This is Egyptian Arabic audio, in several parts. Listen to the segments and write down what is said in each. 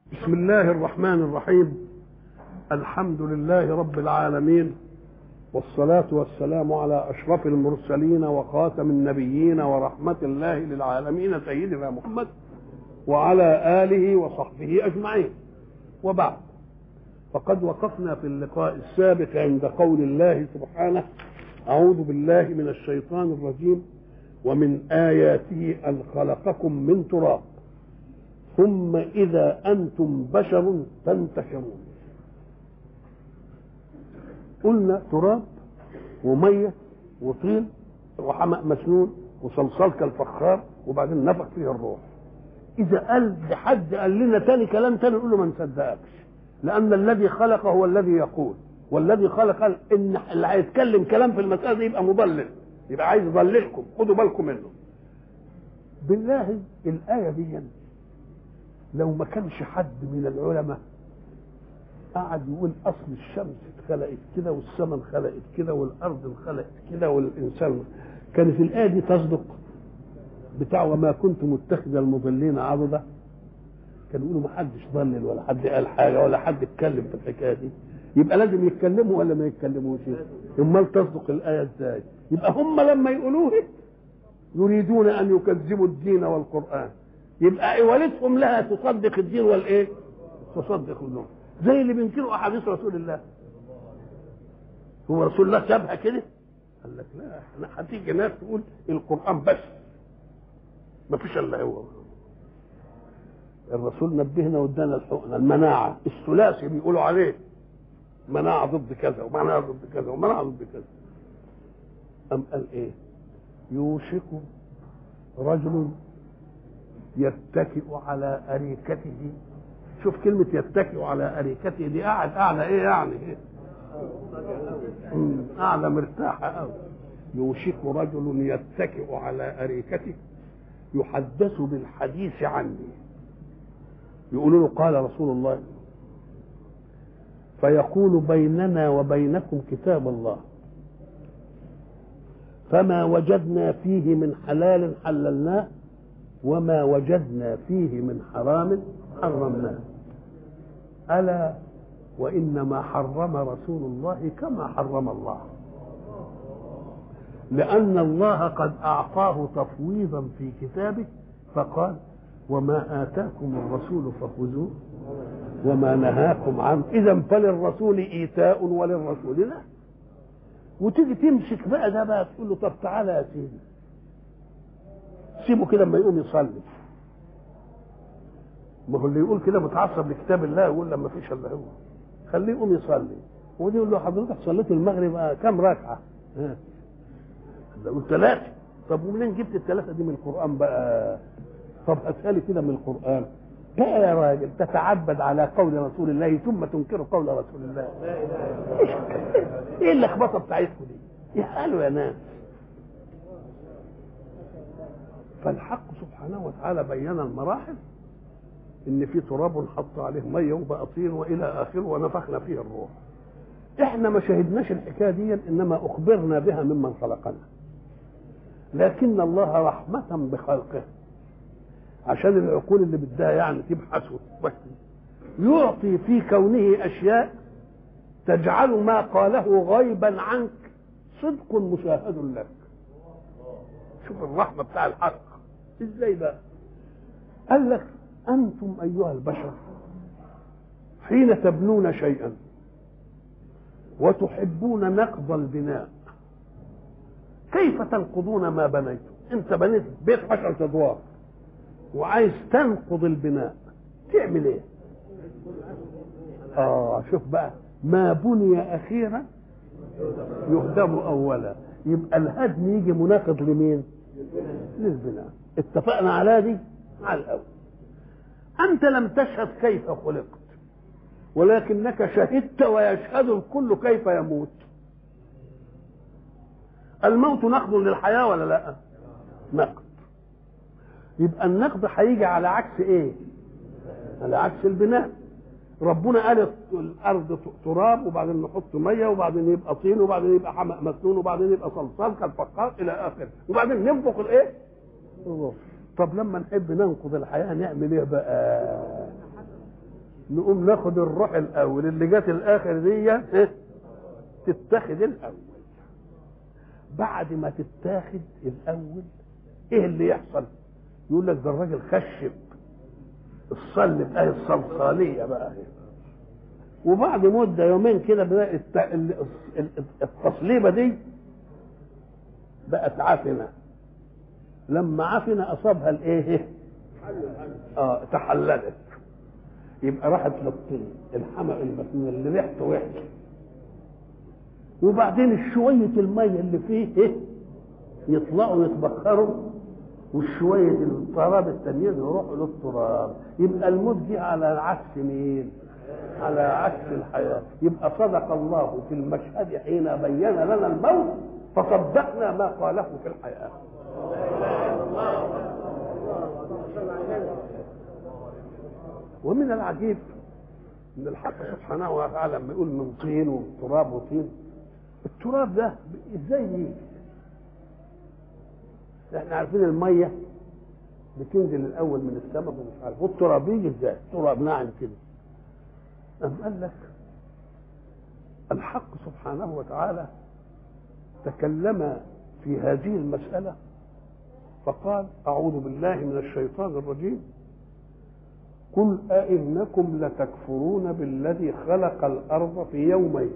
بسم الله الرحمن الرحيم الحمد لله رب العالمين والصلاة والسلام على أشرف المرسلين وخاتم النبيين ورحمة الله للعالمين سيدنا محمد وعلى آله وصحبه أجمعين وبعد فقد وقفنا في اللقاء السابق عند قول الله سبحانه أعوذ بالله من الشيطان الرجيم ومن آياته أن خلقكم من تراب ثم إذا أنتم بشر تنتشرون قلنا تراب ومية وطين وحمأ مسنون وصلصال كالفخار وبعدين نفخ فيه الروح إذا قال حد قال لنا تاني كلام تاني نقول له ما نصدقكش لأن الذي خلق هو الذي يقول والذي خلق قال إن اللي هيتكلم كلام في المسألة دي يبقى مضلل يبقى عايز يضللكم خدوا بالكم منه بالله الآية دي لو ما كانش حد من العلماء قعد يقول اصل الشمس اتخلقت كده والسماء انخلقت كده والارض انخلقت كده والانسان كانت الايه دي تصدق بتاع وما كنت متخذ المضلين عضدا كانوا يقولوا ما حدش ضلل ولا حد قال حاجه ولا حد اتكلم في الحكايه دي يبقى لازم يتكلموا ولا ما يتكلموش امال تصدق الايه ازاي يبقى هم لما يقولوه يريدون ان يكذبوا الدين والقران يبقى والدهم لها تصدق الدين والايه تصدق النور زي اللي بينكروا احاديث رسول الله هو رسول الله سابها كده قال لك لا احنا هتيجي ناس تقول القران بس ما فيش الا هو الرسول نبهنا وادانا الحقنه المناعه الثلاثي بيقولوا عليه مناعه ضد كذا ومناعه ضد كذا ومناعه ضد كذا أم قال ايه يوشك رجل يتكئ على أريكته شوف كلمة يتكئ على أريكته دي قاعد أعلى إيه يعني إيه؟ أعلى مرتاحة أوي يوشك رجل يتكئ على أريكته يحدث بالحديث عني يقولوا له قال رسول الله فيقول بيننا وبينكم كتاب الله فما وجدنا فيه من حلال حللناه وما وجدنا فيه من حرام حرمناه ألا وإنما حرم رسول الله كما حرم الله لأن الله قد أعطاه تفويضا في كتابه فقال وما آتاكم الرسول فخذوه وما نهاكم عنه إذا فللرسول إيتاء وللرسول لا وتيجي تمسك بقى ده بقى تقول له طب تعالى يا سيدي سيبه كده لما يقوم يصلي ما هو اللي يقول كده متعصب لكتاب الله يقول لما فيش الا هو خليه يقوم يصلي ودي يقول له حضرتك صليت المغرب كم ركعه؟ يقول ثلاثه طب ومنين جبت الثلاثه دي من القران بقى؟ طب هاتها لي كده من القران بقى يا راجل تتعبد على قول رسول الله ثم تنكر قول رسول الله ايش ايه اللخبطه بتاعتكم دي؟ يا قالوا يا ناس فالحق سبحانه وتعالى بين المراحل ان في تراب حط عليه ميه وبقى طين والى اخره ونفخنا فيه الروح احنا ما شهدناش الحكايه دي انما اخبرنا بها ممن خلقنا لكن الله رحمه بخلقه عشان العقول اللي بدها يعني تبحث يعطي في كونه اشياء تجعل ما قاله غيبا عنك صدق مشاهد لك شوف الرحمه بتاع الحق ازاي بقى قال لك انتم ايها البشر حين تبنون شيئا وتحبون نقض البناء كيف تنقضون ما بنيتم انت بنيت بيت عشرة ادوار وعايز تنقض البناء تعمل ايه اه شوف بقى ما بني اخيرا يهدم اولا يبقى الهدم يجي مناقض لمين للبناء اتفقنا على دي على الاول انت لم تشهد كيف خلقت ولكنك شهدت ويشهد الكل كيف يموت الموت نقد للحياه ولا لا نقد يبقى النقد هيجي على عكس ايه على عكس البناء ربنا قال الارض تراب وبعدين نحط ميه وبعدين يبقى طين وبعدين يبقى حمأ مسنون وبعدين يبقى صلصال كالفخار الى اخره وبعدين ننفخ الايه؟ الروح طب لما نحب ننقض الحياه نعمل ايه بقى؟ نقوم ناخد الروح الاول اللي جت الاخر دي إيه؟ تتاخد الاول بعد ما تتاخد الاول ايه اللي يحصل يقول لك ده الراجل خشب الصلب اهي الصلصاليه بقى هي. وبعد مده يومين كده بقى الت- ال- ال- التصليبه دي بقت عفنه لما عفنه اصابها الايه اه تحللت يبقى راحت للطين الحمق المسنون اللي ريحته وحشه وبعدين شويه الميه اللي فيه ايه يطلعوا يتبخروا وشويه التراب التانيين يروحوا للتراب يبقى الموت جه على عكس مين؟ على عكس الحياه يبقى صدق الله في المشهد حين بين لنا الموت فصدقنا ما قاله في الحياه ومن العجيب ان الحق سبحانه وتعالى لما يقول من طين وتراب وطين التراب ده ازاي يجي؟ احنا عارفين الميه بتنزل الاول من السماء ومش عارف والتراب يجي ازاي؟ تراب ناعم كده أم قال لك الحق سبحانه وتعالى تكلم في هذه المسألة فقال أعوذ بالله من الشيطان الرجيم قل أئنكم لتكفرون بالذي خلق الأرض في يومين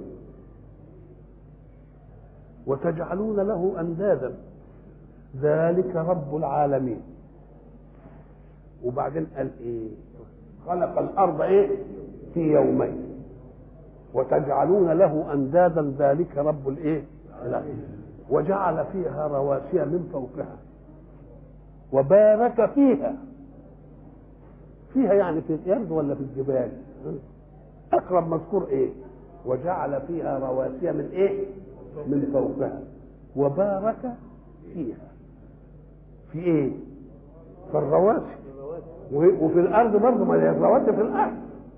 وتجعلون له أندادا ذلك رب العالمين وبعدين قال إيه خلق الأرض إيه في يومين وتجعلون له أندادا ذلك رب الإيه العالمين وجعل فيها رواسي من فوقها وبارك فيها فيها يعني في الارض ولا في الجبال اقرب مذكور ايه وجعل فيها رواسي من ايه من فوقها وبارك فيها في ايه في الرواسي وفي الارض برضه ما هي الرواسي في الارض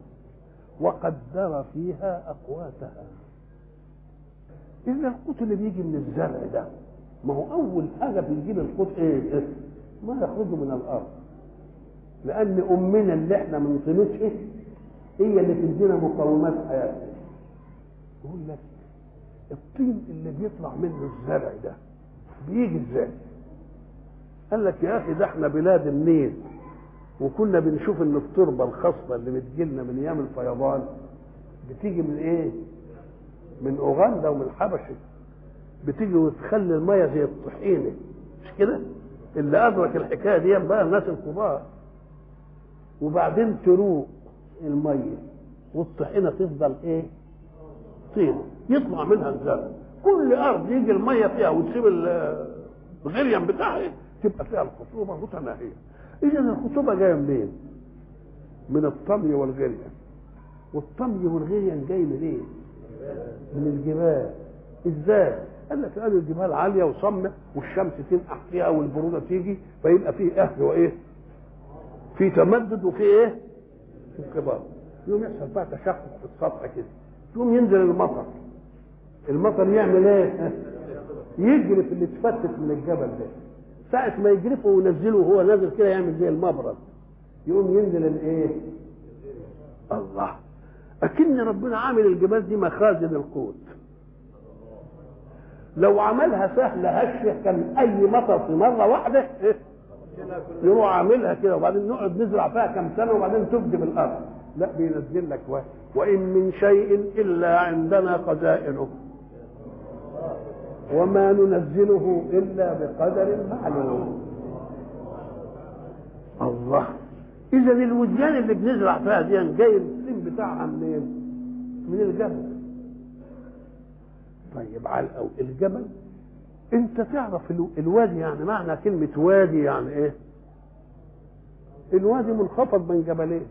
وقدر فيها اقواتها اذا القوت اللي بيجي من الزرع ده ما هو اول حاجه بيجيب القوت ايه ما يخرج من الارض لان امنا اللي احنا ما نطينوش ايه هي اللي تدينا مقومات حياتنا يقول لك الطين اللي بيطلع منه الزرع ده بيجي ازاي قال لك يا اخي ده احنا بلاد النيل وكنا بنشوف ان التربه الخصبه اللي بتجيلنا من ايام الفيضان بتيجي من ايه من اوغندا ومن الحبشه بتيجي وتخلي الميه زي الطحينه مش كده اللي ادرك الحكايه دي بقى الناس الكبار وبعدين تروق الميه والطحينه تفضل ايه طين يطلع منها الزرع كل ارض يجي الميه فيها وتسيب الغليان بتاعها تبقى فيها الخصوبه متناهيه اذا الخصوبه جايه منين من الطمي والغليان والطمي والغليان جاي من ايه من الجبال ازاي قال لك قالوا الجبال عاليه وصمه والشمس تنقح فيها والبروده تيجي فيبقى فيه اهل وايه في تمدد وفي ايه في انقباض يوم يحصل بقى تشقق في السطح كده يوم ينزل المطر المطر يعمل ايه يجرف اللي اتفتت من الجبل ده ساعة ما يجرفه وينزله وهو نازل كده يعمل زي المبرد يقوم ينزل الايه الله اكن ربنا عامل الجبال دي مخازن القوت لو عملها سهله هشه كان اي مطر في مره واحده إيه؟ يروح عاملها كده وبعدين نقعد نزرع فيها كم سنه وبعدين تبدي الارض لا بينزل لك واحد وان من شيء الا عندنا خزائنه وما ننزله الا بقدر معلوم الله اذا الوديان اللي بنزرع فيها دي جاي السن بتاعها منين من الجبل طيب على الأول الجبل انت تعرف الوادي يعني معنى كلمة وادي يعني ايه الوادي منخفض بين جبلين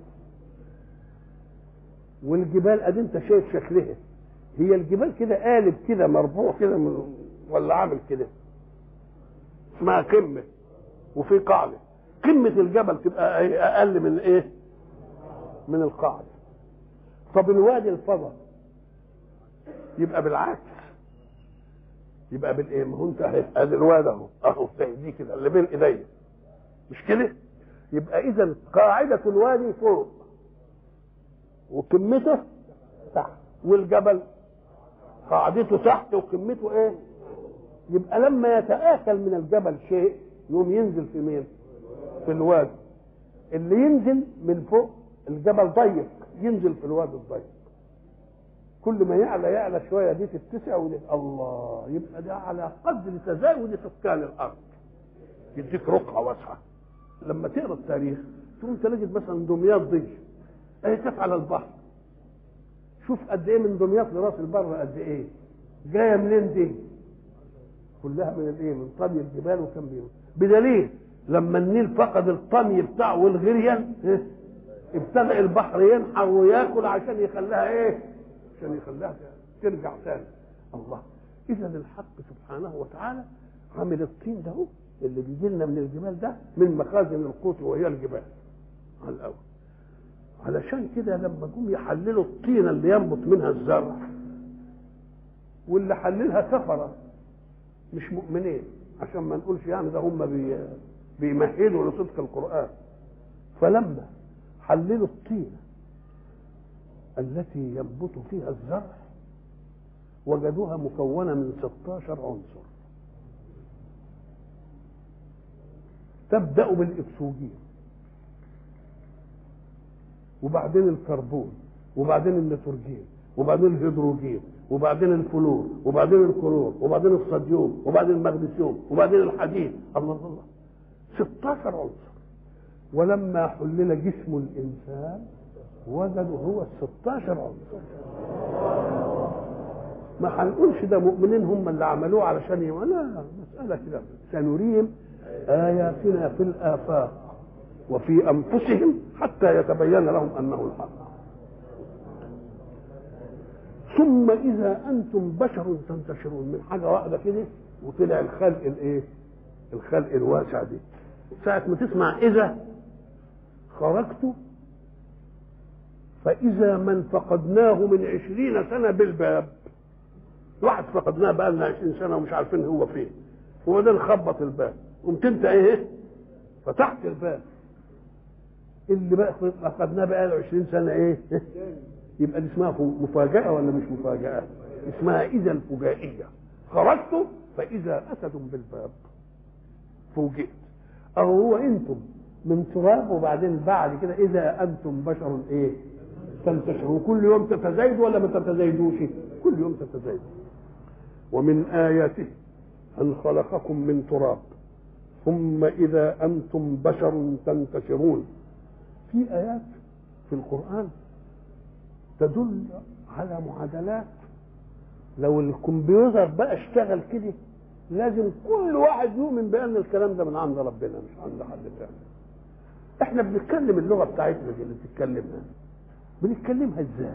والجبال ادي انت شايف شكلها هي الجبال كده قالب كده مربوع كده من ولا عامل كده اسمها قمة وفي قاعدة قمة الجبل تبقى أقل من إيه؟ من القاعدة طب الوادي الفضل يبقى بالعكس يبقى بالايه؟ ما هو انت ادي الواد اهو اهو دي كده اللي بين ايديا مش كده؟ يبقى اذا قاعدة الوادي فوق وقمته تحت والجبل قاعدته تحت وقمته ايه يبقى لما يتآكل من الجبل شيء يقوم ينزل في مين في الوادي اللي ينزل من فوق الجبل ضيق ينزل في الوادي الضيق كل ما يعلى يعلى شويه دي تتسع ودي الله يبقى ده على قدر تزايد سكان الارض يديك رقعه واسعه لما تقرا التاريخ تقوم تجد مثلا دمياط دي اهي كانت على البحر شوف قد ايه من دمياط لراس البر قد ايه جايه منين دي كلها من الايه من طمي الجبال وكم بيهم بدليل لما النيل فقد الطمي بتاعه والغريان إيه؟ ابتدأ البحر ينحر وياكل عشان يخليها ايه عشان يخليها ترجع تاني الله اذا الحق سبحانه وتعالى عامل الطين ده اللي بيجي لنا من الجبال ده من مخازن القوت وهي الجبال على الاول علشان كده لما جم يحللوا الطينه اللي ينبت منها الزرع واللي حللها كفره مش مؤمنين عشان ما نقولش يعني ده هم بي بيمهدوا لصدق القران فلما حللوا الطينه التي ينبت فيها الزرع وجدوها مكونه من 16 عنصر تبدا بالاكسوجين وبعدين الكربون وبعدين النيتروجين وبعدين الهيدروجين وبعدين الفلور وبعدين الكلور وبعدين الصوديوم وبعدين المغنيسيوم وبعدين الحديد الله الله 16 عنصر ولما حلل جسم الانسان وجدوا هو ال 16 عنصر ما هنقولش ده مؤمنين هم اللي عملوه علشان يم... لا مسألة كده سنريهم آياتنا في الآفاق وفي أنفسهم حتى يتبين لهم أنه الحق ثم إذا أنتم بشر تنتشرون من حاجة واحدة كده وطلع الخلق الإيه؟ الخلق الواسع دي ساعة ما تسمع إذا خرجت فإذا من فقدناه من عشرين سنة بالباب واحد فقدناه بقى لنا عشرين سنة ومش عارفين هو فين هو ده نخبط الباب قمت انت ايه فتحت الباب اللي بقى فقدناه بقى له 20 سنة ايه يبقى دي اسمها مفاجأة ولا مش مفاجأة اسمها إذا الفجائية خرجت فإذا أسد بالباب فوجئت أو هو أنتم من تراب وبعدين بعد كده إذا أنتم بشر إيه تنتشروا كل يوم تتزايدوا ولا ما تتزايدوش كل يوم تتزايدوا ومن آياته أن خلقكم من تراب ثم إذا أنتم بشر تنتشرون في آيات في القرآن تدل على معادلات لو الكمبيوتر بقى اشتغل كده لازم كل واحد يؤمن بأن الكلام ده من عند ربنا مش عند حد تاني احنا بنتكلم اللغة بتاعتنا دي اللي بتتكلمها بنتكلمها ازاي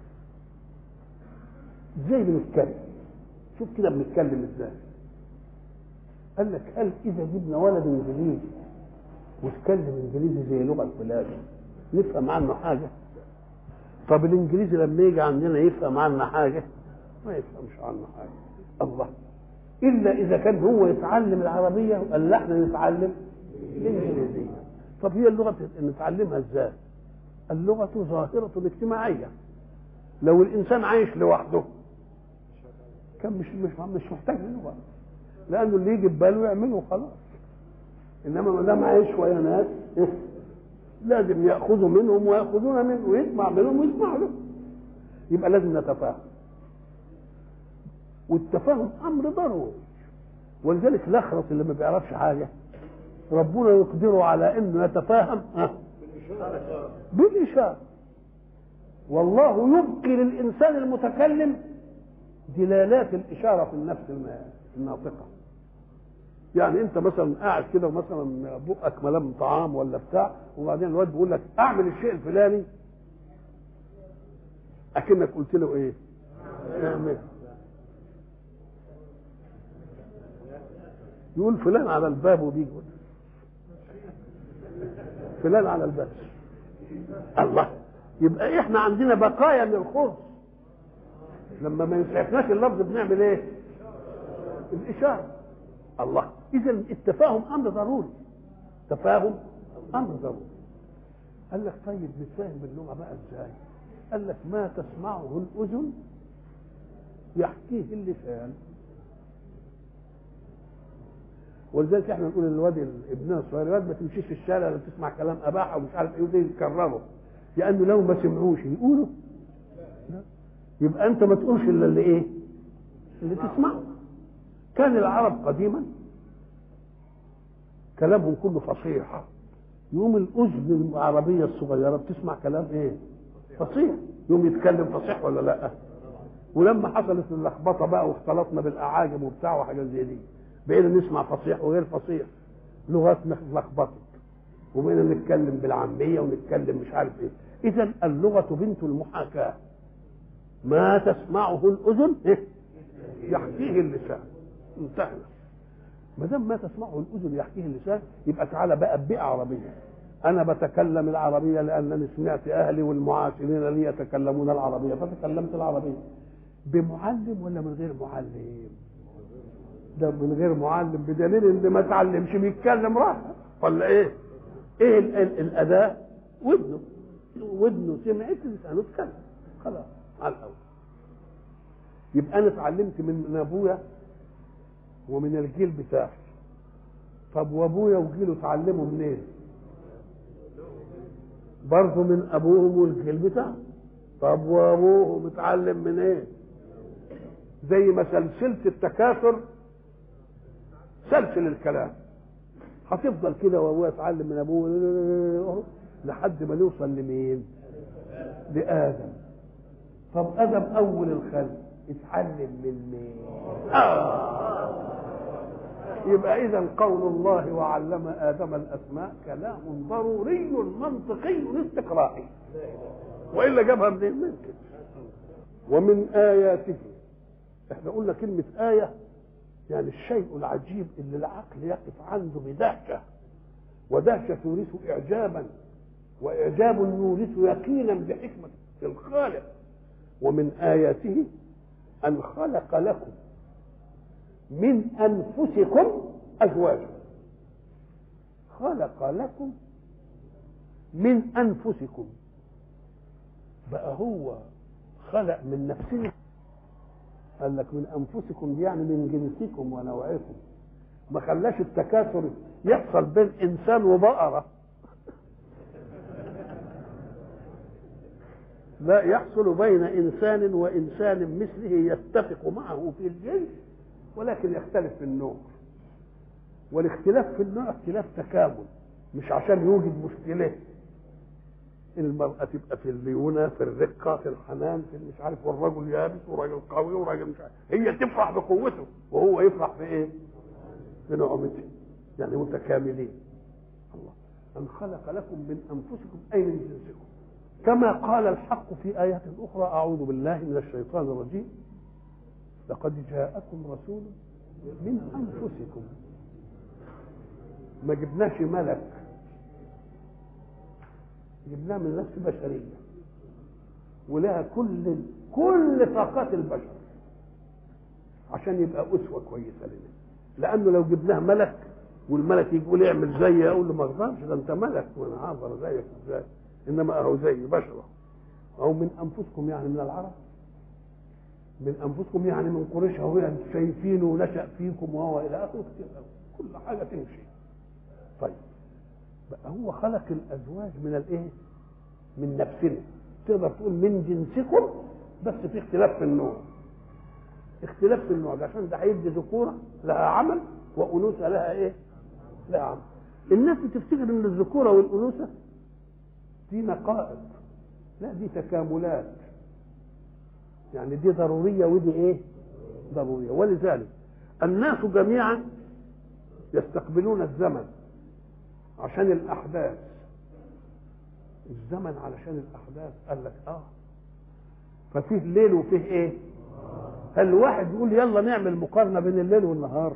ازاي بنتكلم شوف كده بنتكلم ازاي قال لك هل اذا جبنا ولد انجليزي واتكلم انجليزي زي لغه فلان نفهم عنه حاجه طب الانجليزي لما يجي عندنا يفهم عنا حاجه ما يفهمش عنا حاجه الله الا اذا كان هو يتعلم العربيه وقال احنا نتعلم الانجليزيه طب هي اللغه نتعلمها ازاي اللغه ظاهره اجتماعيه لو الانسان عايش لوحده كان مش مش مش محتاج لغه لانه اللي يجي بباله يعمله خلاص انما ما دام عايش ويا ناس لازم ياخذوا منهم وياخذون منه ويسمع منهم ويسمع له يبقى لازم نتفاهم والتفاهم امر ضروري ولذلك الاخرس اللي ما بيعرفش حاجه ربنا يقدره على انه يتفاهم بالاشاره والله يبقي للانسان المتكلم دلالات الاشاره في النفس الناطقه يعني انت مثلا قاعد كده ومثلا بقك ملام طعام ولا بتاع وبعدين الواد بيقول لك اعمل الشيء الفلاني اكنك قلت له ايه اعمل يقول فلان على الباب وبيجي فلان على الباب الله يبقى احنا عندنا بقايا من الخبز لما ما يسعفناش اللفظ بنعمل ايه الاشاره الله اذا التفاهم امر ضروري تفاهم امر ضروري قال لك طيب نتفاهم باللغه بقى ازاي قال لك ما تسمعه الأذن يحكيه اللسان ولذلك احنا نقول للواد ابننا الصغير الواد ما تمشيش في الشارع لا تسمع كلام اباحه ومش عارف ايه وده يكرره لانه لو ما سمعوش يقولوا لا. يبقى انت ما تقولش الا اللي ايه؟ اللي تسمعه كان العرب قديما كلامهم كله فصيح يوم الاذن العربيه الصغيره بتسمع كلام ايه؟ فصيح يوم يتكلم فصيح ولا لا؟ ولما حصلت اللخبطه بقى واختلطنا بالاعاجم وبتاع وحاجات زي دي بقينا نسمع فصيح وغير فصيح لغتنا اتلخبطت وبقينا نتكلم بالعاميه ونتكلم مش عارف ايه اذا اللغه بنت المحاكاه ما تسمعه الاذن إيه؟ يحكيه اللسان انتهى ما دام ما تسمعه الاذن يحكيه اللسان يبقى تعالى بقى بيئه عربيه انا بتكلم العربيه لانني سمعت اهلي والمعاصرين لي يتكلمون العربيه فتكلمت العربيه بمعلم ولا من غير معلم ده من غير معلم بدليل ان ما اتعلمش بيتكلم راح ولا ايه ايه ال ال الاداه ودنه ودنه سمعت لسانه اتكلم خلاص على الاول يبقى انا اتعلمت من من ابويا ومن الجيل بتاعي طب وابويا وجيله اتعلموا منين برضه من ابوهم والجيل بتاعهم طب وابوهم اتعلم من ايه زي ما سلسله التكاثر سلسل الكلام هتفضل كده وابويا اتعلم من ابوه لحد ما نوصل لمين لادم طب ادم اول الخلق اتعلم من مين آه. يبقى اذا قول الله وعلم ادم الاسماء كلام ضروري منطقي استقرائي والا جابها منين ممكن ومن اياته احنا قلنا كلمه ايه يعني الشيء العجيب اللي العقل يقف عنده بدهشه ودهشه تورث اعجابا واعجاب يورث يقينا بحكمه الخالق ومن اياته ان خلق لكم من انفسكم ازواجا خلق لكم من انفسكم بقى هو خلق من نفسنا قال لك من انفسكم دي يعني من جنسكم ونوعكم ما خلاش التكاثر يحصل بين انسان وبقره لا يحصل بين انسان وانسان مثله يتفق معه في الجنس ولكن يختلف في النوع والاختلاف في النوع اختلاف تكامل مش عشان يوجد مشكله المرأة تبقى في الليونة في الرقة في الحنان في مش عارف والرجل يابس وراجل قوي وراجل مش عارف هي تفرح بقوته وهو يفرح بإيه؟ بنعمته يعني متكاملين الله أن خلق لكم من أنفسكم أي من جنسكم كما قال الحق في آيات أخرى أعوذ بالله من الشيطان الرجيم لقد جاءكم رسول من أنفسكم ما جبناش ملك جبناه من نفس بشريه ولها كل كل طاقات البشر عشان يبقى اسوه كويسه لنا لانه لو جبناه ملك والملك يقول اعمل زيي اقول له ما اقدرش ده انت ملك وانا هقدر زيك ازاي انما اهو زي بشر او من انفسكم يعني من العرب من انفسكم يعني من قريش اهو انتم شايفينه ونشا فيكم وهو الى اخره كتير كل حاجه تمشي طيب بقى هو خلق الازواج من الايه؟ من نفسنا تقدر تقول من جنسكم بس في اختلاف في النوع اختلاف في النوع ده عشان ده هيدي ذكوره لها عمل وانوثه لها ايه؟ لها عمل الناس بتفتكر ان الذكوره والانوثه دي نقائض لا دي تكاملات يعني دي ضروريه ودي ايه؟ ضروريه ولذلك الناس جميعا يستقبلون الزمن عشان الاحداث الزمن علشان الاحداث قال لك اه ففيه ليل وفيه ايه هل واحد يقول يلا نعمل مقارنه بين الليل والنهار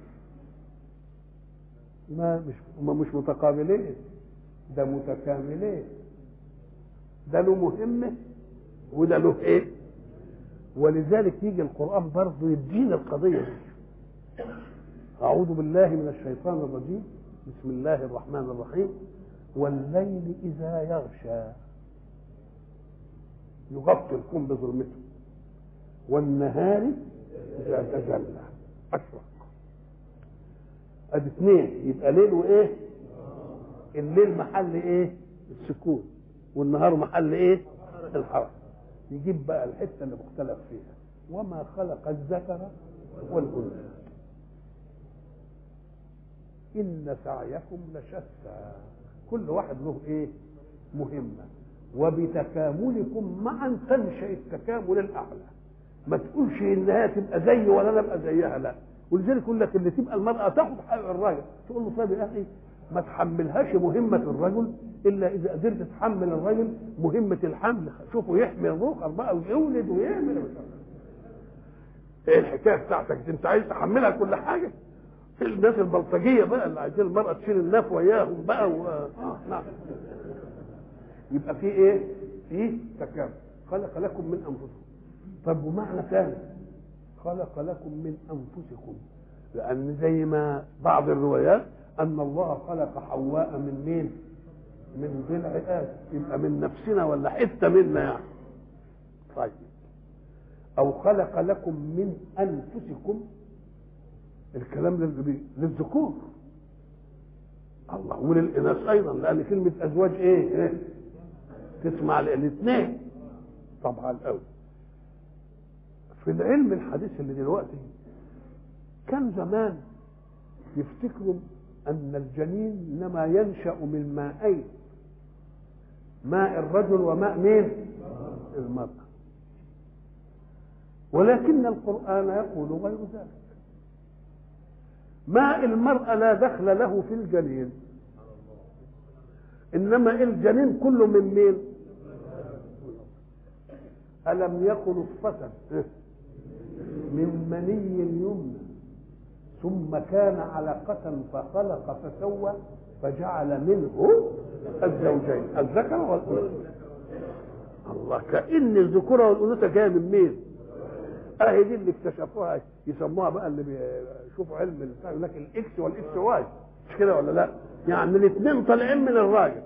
ما مش هم مش متقابلين ده متكاملين ده له مهمه وده له ايه ولذلك يجي القران برضه يدينا القضيه دي اعوذ بالله من الشيطان الرجيم بسم الله الرحمن الرحيم والليل إذا يغشى يغطي الكون بظلمته والنهار اذا تجلى اشرق ادي اثنين يبقى ليل وايه الليل محل ايه السكون والنهار محل ايه الحركه يجيب بقى الحته اللي مختلف فيها وما خلق الذكر والانثى ان سعيكم لشتى كل واحد له ايه مهمه وبتكاملكم معا تنشا التكامل الاعلى ما تقولش انها تبقى زي ولا انا ابقى زيها لا ولذلك يقول لك اللي تبقى المراه تاخد حق الراجل تقول له طيب يا اخي ما تحملهاش مهمه الرجل الا اذا قدرت تحمل الرجل مهمه الحمل شوفوا يحمل الرخر بقى ويولد ويعمل ايه الحكايه بتاعتك دي انت عايز تحملها كل حاجه في الناس البلطجيه بقى اللي عايزين المراه تشيل الناف وياهم بقى و... آه نعم يبقى في ايه؟ في تكامل خلق لكم من انفسكم طب ومعنى ثاني خلق لكم من انفسكم لان زي ما بعض الروايات ان الله خلق حواء من مين؟ من ضلع ادم يبقى من نفسنا ولا حته منا يعني طيب او خلق لكم من انفسكم الكلام للذكور الله وللاناث ايضا لان كلمه ازواج ايه, إيه؟ تسمع الاثنين طبعا قوي في العلم الحديث اللي دلوقتي كان زمان يفتكروا ان الجنين انما ينشا من مائين ماء الرجل وماء مين المراه ولكن القران يقول غير ذلك ماء المراه لا دخل له في الجنين انما الجنين كله من مين الم يكن نطفه من مني يمنى ثم كان علقة فخلق فسوى فجعل منه الزوجين الذكر والأنثى الله كأن الذكورة والأنثى جاية من مين؟ اهي دي اللي اكتشفوها يسموها بقى اللي بيشوفوا علم بتاع يقول لك الاكس والاكس واي مش كده ولا لا؟ يعني الاثنين طالعين من الراجل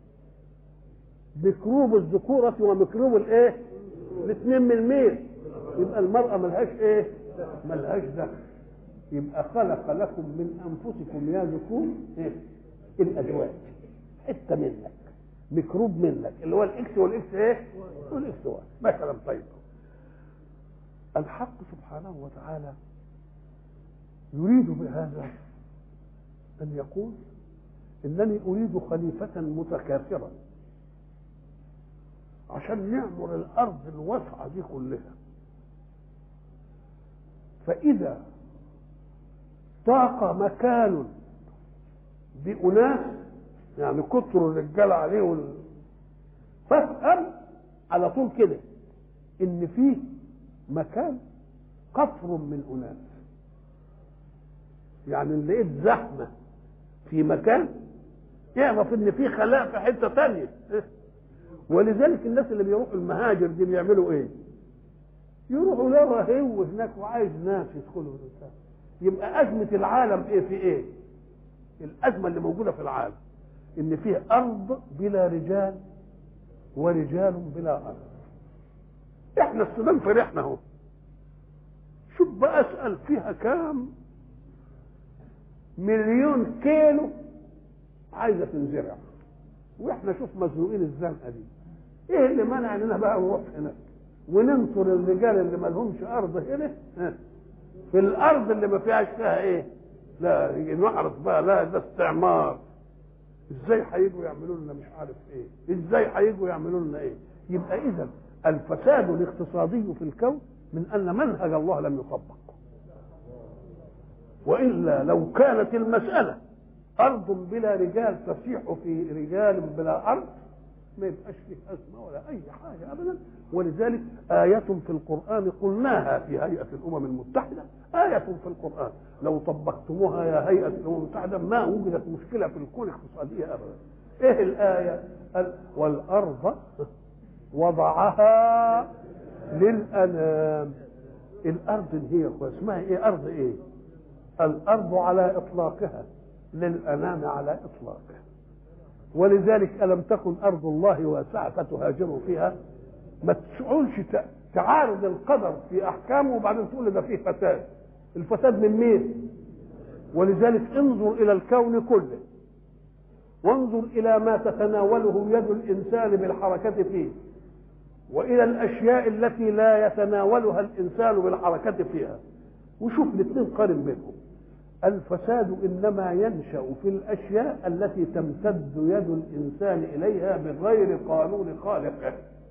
ميكروب الذكورة وميكروب الايه؟ الاثنين من مين؟ يبقى المرأة ملهاش ايه؟ ملهاش دخل يبقى خلق لكم من انفسكم يا ذكور ايه؟ الازواج حته منك ميكروب منك اللي هو الاكس والاكس ايه؟ والاكس واي مثلا طيب الحق سبحانه وتعالى يريد بهذا ان يقول انني اريد خليفه متكاثرا عشان نعمر الارض الواسعه دي كلها فاذا ضاق مكان بأناس يعني كتر الرجال عليه وال... فافهم على طول كده ان فيه مكان قفر من اناس يعني اللي لقيت زحمه في مكان اعرف ان في خلاء في حته تانية ولذلك الناس اللي بيروحوا المهاجر دي بيعملوا ايه؟ يروحوا لا هو هناك وعايز ناس يدخلوا الانسان يبقى أزمة العالم إيه في إيه؟ الأزمة اللي موجودة في العالم إن فيه أرض بلا رجال ورجال بلا أرض. إحنا السودان فرحنا أهو. شوف بقى أسأل فيها كام مليون كيلو عايزة تنزرع. وإحنا شوف مزنوقين الزنقة دي. إيه اللي منع إننا بقى نروح هناك وننصر الرجال اللي ما لهمش أرض هنا في الارض اللي ما فيهاش فيها ايه لا نعرف بقى لا ده استعمار ازاي هيجوا يعملوا لنا مش عارف ايه ازاي هيجوا يعملوا لنا ايه يبقى اذا الفساد الاقتصادي في الكون من ان منهج الله لم يطبق والا لو كانت المساله ارض بلا رجال تسيح في رجال بلا ارض ما يبقاش فيه ازمه ولا اي حاجه ابدا ولذلك آية في القرآن قلناها في هيئة الأمم المتحدة آية في القرآن لو طبقتموها يا هيئة الأمم المتحدة ما وجدت مشكلة في الكون اقتصادية أبدا إيه الآية قال والأرض وضعها للأنام الأرض هي اسمها إيه أرض إيه الأرض على إطلاقها للأنام على إطلاقها ولذلك ألم تكن أرض الله واسعة فتهاجروا فيها ما تقولش ت- تعارض القدر في احكامه وبعدين تقول ده فيه فساد الفساد من مين ولذلك انظر الى الكون كله وانظر الى ما تتناوله يد الانسان بالحركه فيه والى الاشياء التي لا يتناولها الانسان بالحركه فيها وشوف الاثنين قارن بينهم الفساد انما ينشا في الاشياء التي تمتد يد الانسان اليها بغير قانون خالقه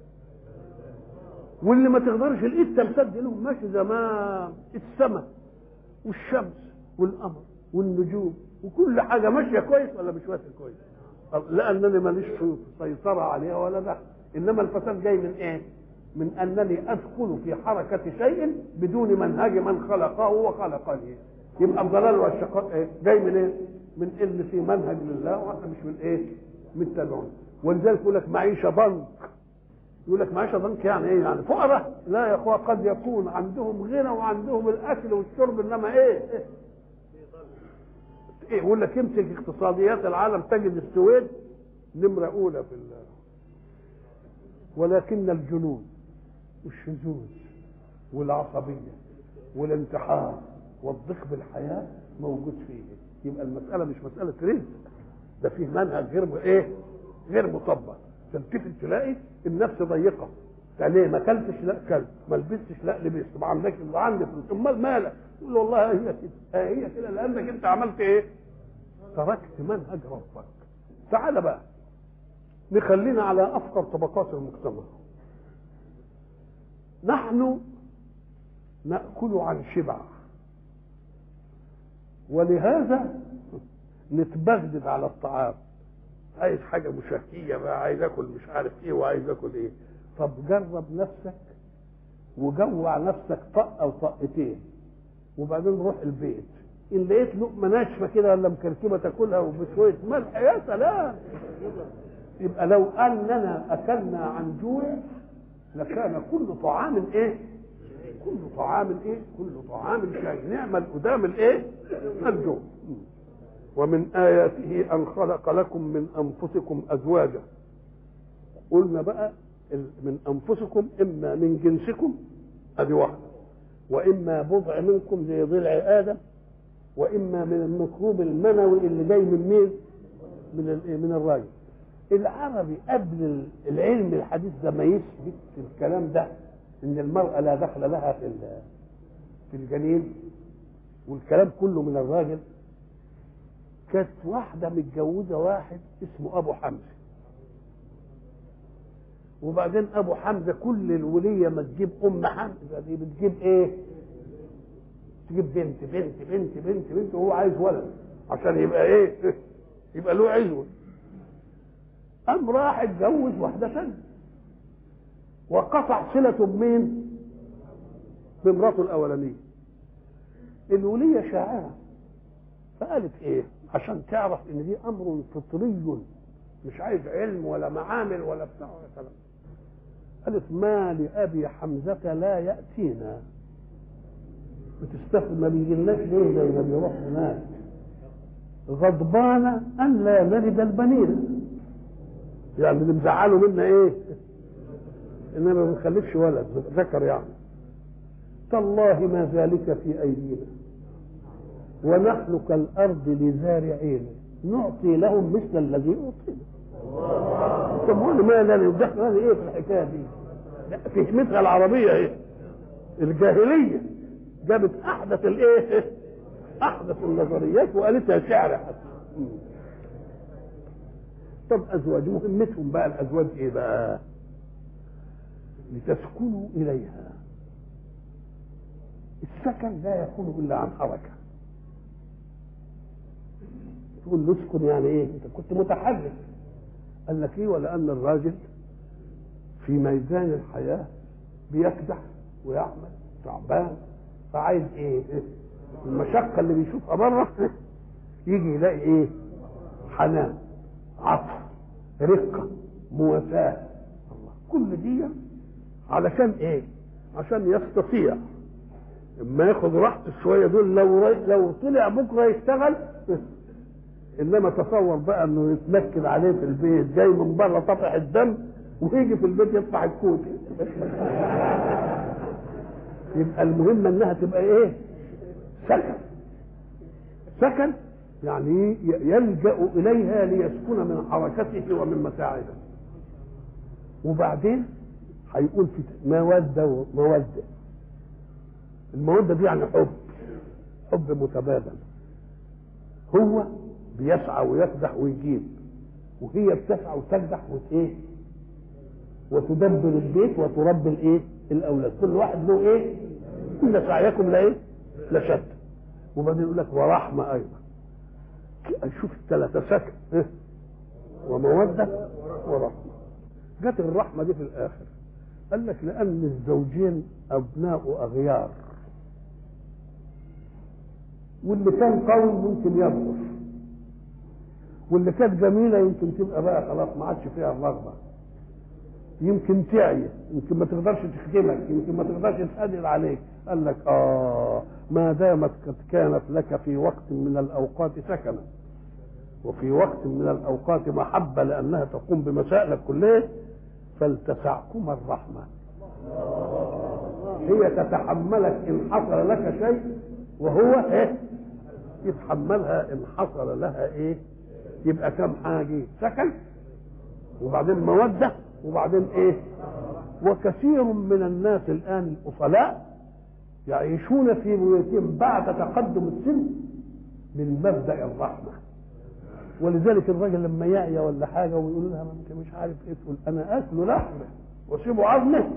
واللي ما تقدرش الايد تمتد له ماشي زمان السماء والشمس والقمر والنجوم وكل حاجه ماشيه كويس ولا مش ماشيه كويس لانني ماليش سيطره عليها ولا ده انما الفساد جاي من ايه من انني ادخل في حركه شيء بدون منهج من خلقه وخلقني يبقى الضلال والشقاء إيه؟ جاي من ايه من ان في منهج لله واحنا مش من ايه متبعون ولذلك يقول لك معيشه ضنك يقول لك معيشه ضنك يعني ايه يعني فقراء لا يا اخوة قد يكون عندهم غنى وعندهم الاكل والشرب انما ايه ايه, إيه؟ يقول لك امسك اقتصاديات العالم تجد السويد نمره اولى في الله ولكن الجنون والشذوذ والعصبيه والانتحار والضيق بالحياه موجود فيه يبقى المساله مش مساله رزق ده فيه منهج غير ايه غير مطبق تلتفت تلاقي النفس ضيقه قال ليه ما اكلتش لا اكلت ما لبستش لا لبست ما عندكش ما عندي فلوس امال مالك تقول له والله هي كده هي كده لانك انت عملت ايه تركت منهج ربك تعال بقى نخلينا على افقر طبقات المجتمع نحن ناكل عن شبع ولهذا نتبغدد على الطعام عايز حاجه مشهيه بقى عايز اكل مش عارف ايه وعايز اكل ايه طب جرب نفسك وجوع نفسك طقه او طقتين وبعدين روح البيت ان لقيت لقمه ناشفه كده ولا مكركبه تاكلها وبشويه ملح يا سلام يبقى لو اننا اكلنا عن جوع لكان كل طعام ايه كل طعام ايه كل طعام شيء نعم القدام الايه الجوع ومن آياته أن خلق لكم من أنفسكم أزواجا قلنا بقى من أنفسكم إما من جنسكم أدي واحدة وإما بضع منكم زي ضلع آدم وإما من الميكروب المنوي اللي جاي من مين؟ من ال- من الراجل العربي قبل العلم الحديث ده ما يثبت الكلام ده ان المرأة لا دخل لها في ال- في الجنين والكلام كله من الراجل كانت واحدة متجوزة واحد اسمه أبو حمزة وبعدين أبو حمزة كل الولية ما تجيب أم حمزة دي بتجيب إيه؟ تجيب بنت بنت بنت بنت بنت وهو عايز ولد عشان يبقى إيه؟ يبقى له عزوة قام راح اتجوز واحدة ثانية وقطع صلة بمين؟ بمراته الأولانية الولية شاعرة فقالت ايه عشان تعرف ان دي امر فطري مش عايز علم ولا معامل ولا بتاع ولا كلام قالت ما لابي حمزه لا ياتينا بتستفد ما بيجيلناش ليه زي ما بيروح هناك غضبانه ان لا نلد البنين يعني اللي مزعله منا ايه انما ما بنخلفش ولد ذكر يعني تالله ما ذلك في ايدينا ونحن كالارض لزارعين نعطي لهم مثل الذي اعطينا طب وانا ما لنا دخل هذا ايه في الحكايه دي لا فهمتها العربيه ايه الجاهليه جابت احدث الايه احدث النظريات وقالتها شعر حتى طب ازواج مهمتهم بقى الازواج ايه بقى لتسكنوا اليها السكن لا يكون الا عن حركه تقول له اسكن يعني ايه انت كنت متحرك قال لك ايه ولان الراجل في ميدان الحياه بيكدح ويعمل تعبان فعايز ايه المشقه اللي بيشوفها بره يجي يلاقي ايه حنان عطف رقه مواساه الله كل دي علشان ايه عشان يستطيع اما ياخد راحته شويه دول لو لو طلع بكره يشتغل انما تصور بقى انه يتنكد عليه في البيت جاي من بره طفح الدم ويجي في البيت يطلع الكوت يبقى المهم انها تبقى ايه سكن سكن يعني يلجا اليها ليسكن من حركته ومن متاعبه وبعدين هيقول في موده وموده الموده دي يعني حب حب متبادل هو بيسعى ويكدح ويجيب وهي بتسعى وتكدح وايه وتدبر البيت وتربي الايه الاولاد كل واحد له ايه ان سعيكم لايه لشتى وبعدين يقول لك ورحمه ايضا شوف الثلاثه سكن إيه؟ وموده ورحمه جت الرحمه دي في الاخر قال لك لان الزوجين ابناء اغيار واللي كان قوي ممكن يضعف واللي كانت جميله يمكن تبقى بقى خلاص ما عادش فيها الرغبه يمكن تعي يمكن ما تقدرش تخدمك يمكن ما تقدرش تقدر عليك قال لك اه ما دامت قد كانت لك في وقت من الاوقات سكنا وفي وقت من الاوقات محبه لانها تقوم بمسائلك كلها فلتسعكما الرحمه هي تتحملك ان حصل لك شيء وهو ايه يتحملها ان حصل لها ايه يبقى كم حاجه سكن وبعدين موده وبعدين ايه وكثير من الناس الان الاصلاء يعيشون في بيوتهم بعد تقدم السن من مبدا الرحمه ولذلك الراجل لما يعيا ولا حاجه ويقول لها ما انت مش عارف ايه تقول انا اكل لحمه واسيبه عظمه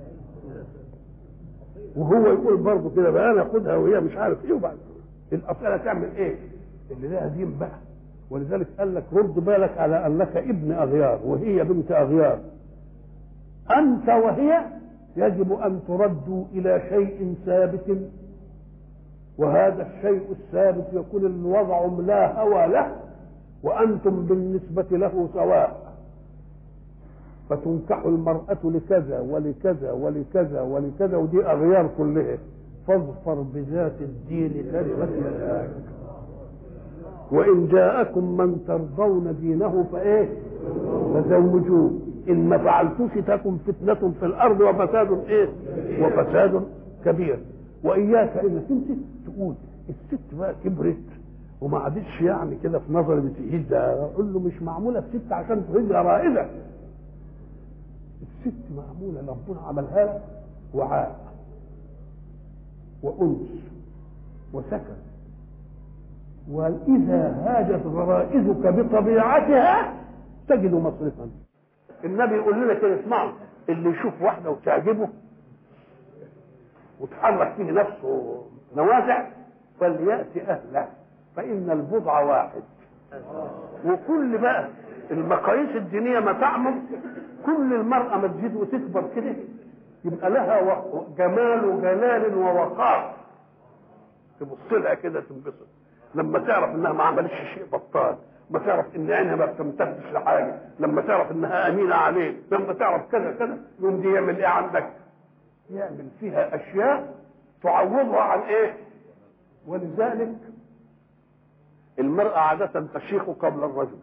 وهو يقول برضه كده بقى انا اخدها وهي مش عارف ايه وبعد الاصيله تعمل ايه؟ اللي لها دين بقى ولذلك قال لك رد بالك على انك ابن اغيار وهي بنت اغيار انت وهي يجب ان تردوا الى شيء ثابت وهذا الشيء الثابت يكون الوضع لا هوى له وانتم بالنسبه له سواء فتنكح المرأة لكذا ولكذا ولكذا ولكذا ودي أغيار كلها فاظفر بذات الدين تربت يداك وإن جاءكم من ترضون دينه فإيه فزوجوه إن ما فعلتوش تكن فتنة في الأرض وفساد إيه وفساد كبير وإياك إنك أنت تقول الست بقى كبرت وما عادتش يعني كده في نظري بتهيج اقول له مش معموله الست عشان تهيج رائده الست معمولة ربنا عملها لك وعاء وأنس وسكن وإذا هاجت غرائزك بطبيعتها تجد مصرفا النبي يقول لنا كده اسمعوا اللي يشوف واحدة وتعجبه وتحرك فيه نفسه نوازع فليأتي أهله فإن البضع واحد وكل بقى المقاييس الدينية ما تعمل كل المرأة ما تزيد وتكبر كده يبقى لها جمال وجلال ووقار تبص لها كده تنبسط لما تعرف انها ما عملتش شيء بطال لما تعرف ان عينها ما بتمتدش لحاجه لما تعرف انها امينه عليك لما تعرف كذا كذا يوم دي يعمل ايه عندك يعمل فيها اشياء تعوضها عن ايه ولذلك المرأة عادة تشيخ قبل الرجل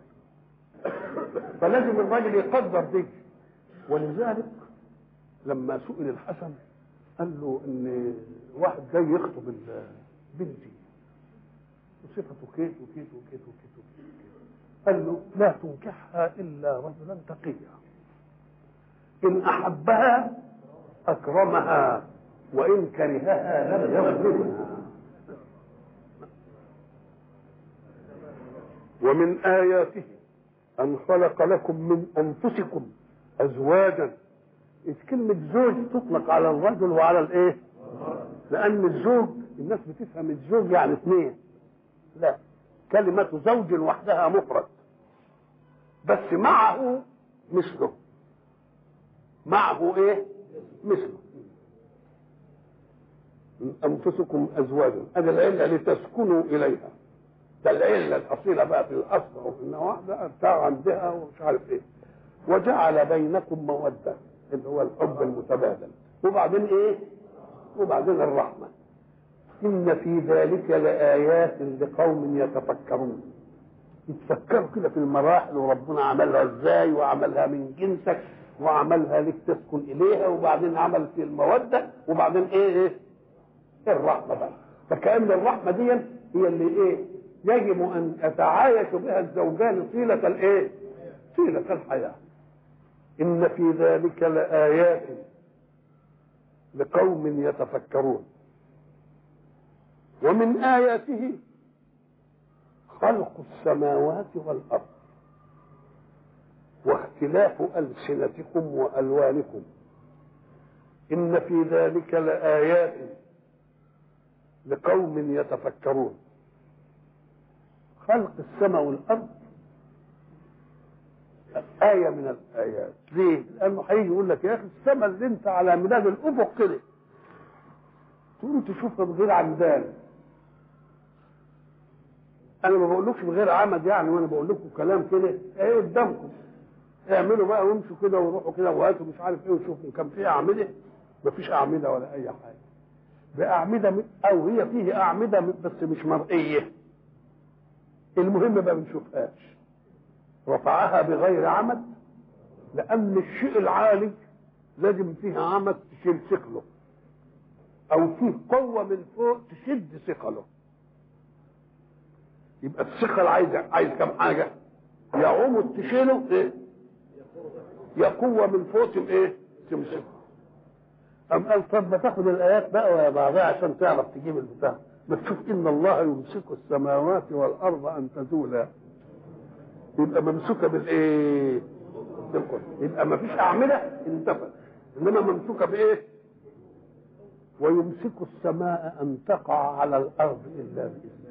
فلازم الراجل يقدر دي ولذلك لما سئل الحسن قال له ان واحد جاي يخطب بنتي وصفته كيت وكيت وكيت وكيت وكيت قال له لا تنكحها الا رجلا تقيا ان احبها اكرمها وان كرهها لم يظلمها ومن اياته أن خلق لكم من أنفسكم أزواجا إذ كلمة زوج تطلق على الرجل وعلى الإيه؟ لأن الزوج الناس بتفهم الزوج يعني اثنين لا كلمة زوج وحدها مفرد بس معه مثله معه ايه مثله من انفسكم ازواجا هذا العله لتسكنوا اليها ده العله الاصيله بقى في الاصل وفي النواح ده بتاع عندها ومش عارف ايه وجعل بينكم موده اللي هو الحب المتبادل وبعدين ايه وبعدين الرحمه ان في ذلك لايات لقوم يتفكرون يتفكروا كده في المراحل وربنا عملها ازاي وعملها من جنسك وعملها لك تسكن اليها وبعدين عمل في الموده وبعدين ايه ايه الرحمه بقى فكأن الرحمه دي هي اللي ايه يجب ان يتعايش بها الزوجان طيله الايه طيله الحياه ان في ذلك لايات لقوم يتفكرون ومن اياته خلق السماوات والارض واختلاف السنتكم والوانكم ان في ذلك لايات لقوم يتفكرون خلق السماء والارض آية من الآيات ليه؟ لأنه هيجي يقول لك يا أخي السماء اللي أنت على مداد الأفق كده تقوم تشوفها بغير عمدان أنا ما بقولكش بغير عمد يعني وأنا بقول لكم كلام كده إيه قدامكم اعملوا بقى وامشوا كده وروحوا كده وهاتوا مش عارف ايه وشوفوا كان في اعمده مفيش اعمده ولا اي حاجه باعمده من او هي فيه اعمده بس مش مرئيه المهم ما بنشوفهاش رفعها بغير عمد لان الشيء العالي لازم فيه عمد تشيل ثقله او فيه قوه من فوق تشد ثقله يبقى الثقل عايز عايز كم حاجه يا عمد تشيله ايه يا قوه من فوق ايه تمسكه أم قال طب ما تاخد الآيات بقى ويا بعضها عشان تعرف تجيب البتاع ما تشوف إن الله يمسك السماوات والأرض أن تزولا يبقى ممسوكة بالإيه؟ بالقدر يبقى ما فيش أعمدة انتفت إنما ممسوكة بإيه؟ ويمسك السماء أن تقع على الأرض إلا بإذنه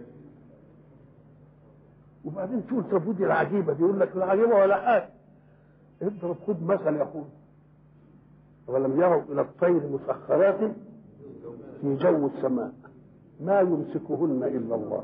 وبعدين تقول طب ودي العجيبة دي يقول لك العجيبة ولا حاجة اضرب خد مثل يا أخوي ولم يروا الى الطير مسخرات في جو السماء ما يمسكهن الا الله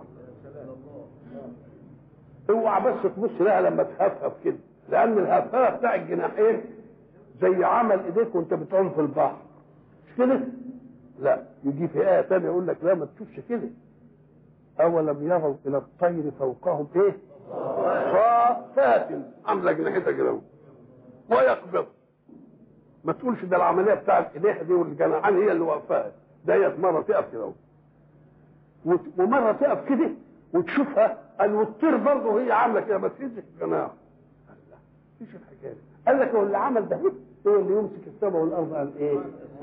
اوعى بس تبص لها لما تهفهف كده لان الهفهفه بتاع الجناحين زي عمل ايديك وانت بتعوم في البحر مش كده؟ لا يجي في ايه ثانيه يقول لك لا ما تشوفش كده اولم يروا الى الطير فوقهم ايه؟ صافات عامله جناحيتها كده ويقبض ما تقولش ده العمليه بتاع الايديها دي والجناحان هي اللي واقفاها ديت مره تقف كده ومره تقف كده وتشوفها قال والطير برضه هي عامله كده ما تهزش الجناح قال لا مفيش الحكايه قال لك هو اللي عمل ده هو اللي يمسك السماء والارض قال ايه؟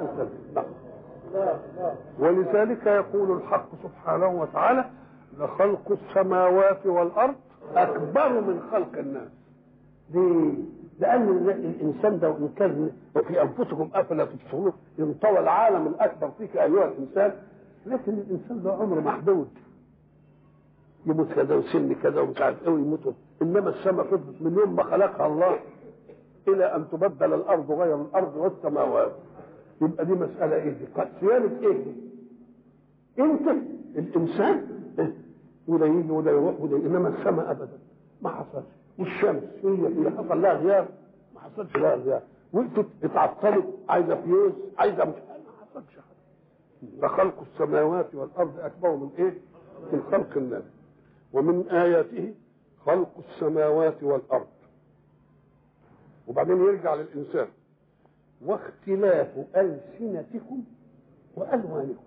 لا ولذلك يقول الحق سبحانه وتعالى لخلق السماوات والارض اكبر من خلق الناس ليه؟ لان الانسان ده وان كان في انفسكم افلا تبصرون ينطوى العالم الاكبر فيك ايها الانسان لكن الانسان له عمر محدود يموت كذا وسن كذا ومش عارف ايه ويموت انما السماء فضلت من يوم ما خلقها الله الى ان تبدل الارض غير الارض والسماوات يبقى دي مساله ايه دي؟ صيانه ايه دي؟ انت الانسان إيه؟ وده يجي وده يروح وده انما السماء ابدا ما حصلش والشمس هي اللي حصل لها غياب ما حصلش لها غياب وقفت اتعطلت عايزه فيوز عايزه مش ما حصلش حاجه فخلق السماوات والارض اكبر من ايه؟ من خلق الناس ومن اياته خلق السماوات والارض وبعدين يرجع للانسان واختلاف السنتكم والوانكم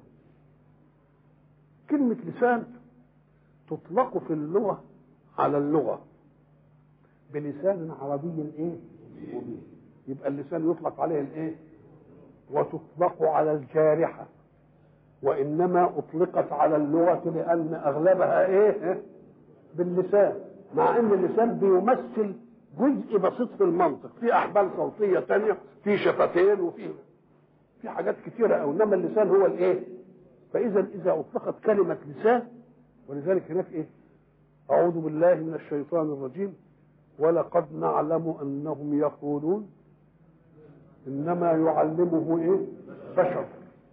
كلمه لسان تطلق في اللغه على اللغه بلسان عربي ايه مبين يبقى اللسان يطلق عليه الايه وتطلق على الجارحة وإنما أطلقت على اللغة لأن أغلبها إيه باللسان مع أن اللسان بيمثل جزء بسيط في المنطق في أحبال صوتية تانية في شفتين وفي في حاجات كثيرة أو إنما اللسان هو الإيه فإذا إذا أطلقت كلمة لسان ولذلك هناك إيه أعوذ بالله من الشيطان الرجيم ولقد نعلم انهم يقولون انما يعلمه ايه بشر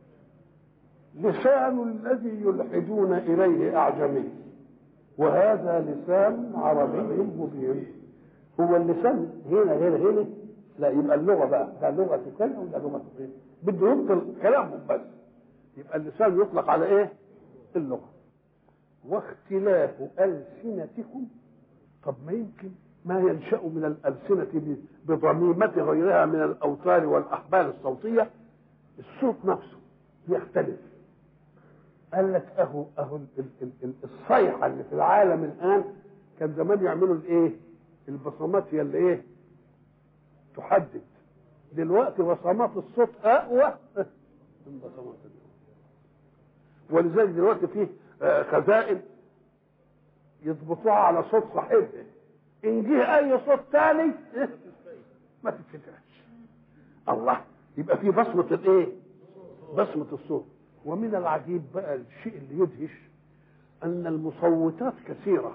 لسان الذي يلحدون اليه اعجمي وهذا لسان عربي مبين هو اللسان هنا غير هنا لا يبقى اللغه بقى ده لغه كذا ولا لغه ايه بده يبطل كلامهم بس يبقى اللسان يطلق على ايه اللغه واختلاف السنتكم طب ما يمكن ما ينشا من الالسنه بضميمه غيرها من الاوتار والاحبال الصوتيه الصوت نفسه يختلف قال لك اهو اهو الصيحه اللي في العالم الان كان زمان يعملوا الايه البصمات هي اللي ايه تحدد دلوقتي بصمات الصوت اقوى من بصمات ولذلك دلوقتي فيه خزائن يضبطوها على صوت صاحبها ان جه اي صوت ثاني ما تتفتحش الله يبقى في بصمه الايه بصمه الصوت ومن العجيب بقى الشيء اللي يدهش ان المصوتات كثيره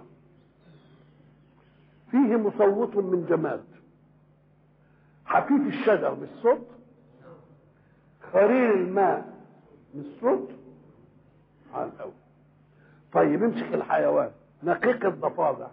فيه مصوت من جماد حفيف الشجر بالصوت خرير الماء بالصوت على الاول طيب امسك الحيوان نقيق الضفادع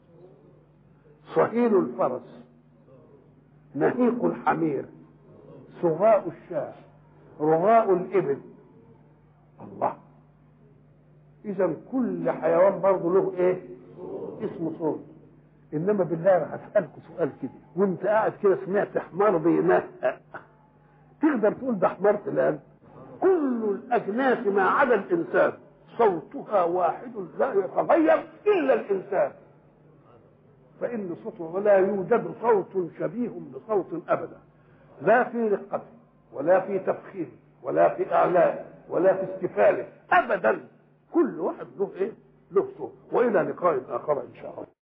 صهيل الفرس نهيق الحمير صغاء الشاة رغاء الإبل الله إذا كل حيوان برضه له إيه؟ اسمه صوت إنما بالله راح أسألكم سؤال كده وأنت قاعد كده سمعت حمار بينهق تقدر تقول ده حمار فلان كل الأجناس ما عدا الإنسان صوتها واحد لا يتغير إلا الإنسان فإن صوته ولا يوجد صوت شبيه بصوت أبدا لا في رقته ولا في تفخيمه ولا في إعلاء ولا في استفاله أبدا كل واحد له إيه؟ له صوت وإلى لقاء آخر إن شاء الله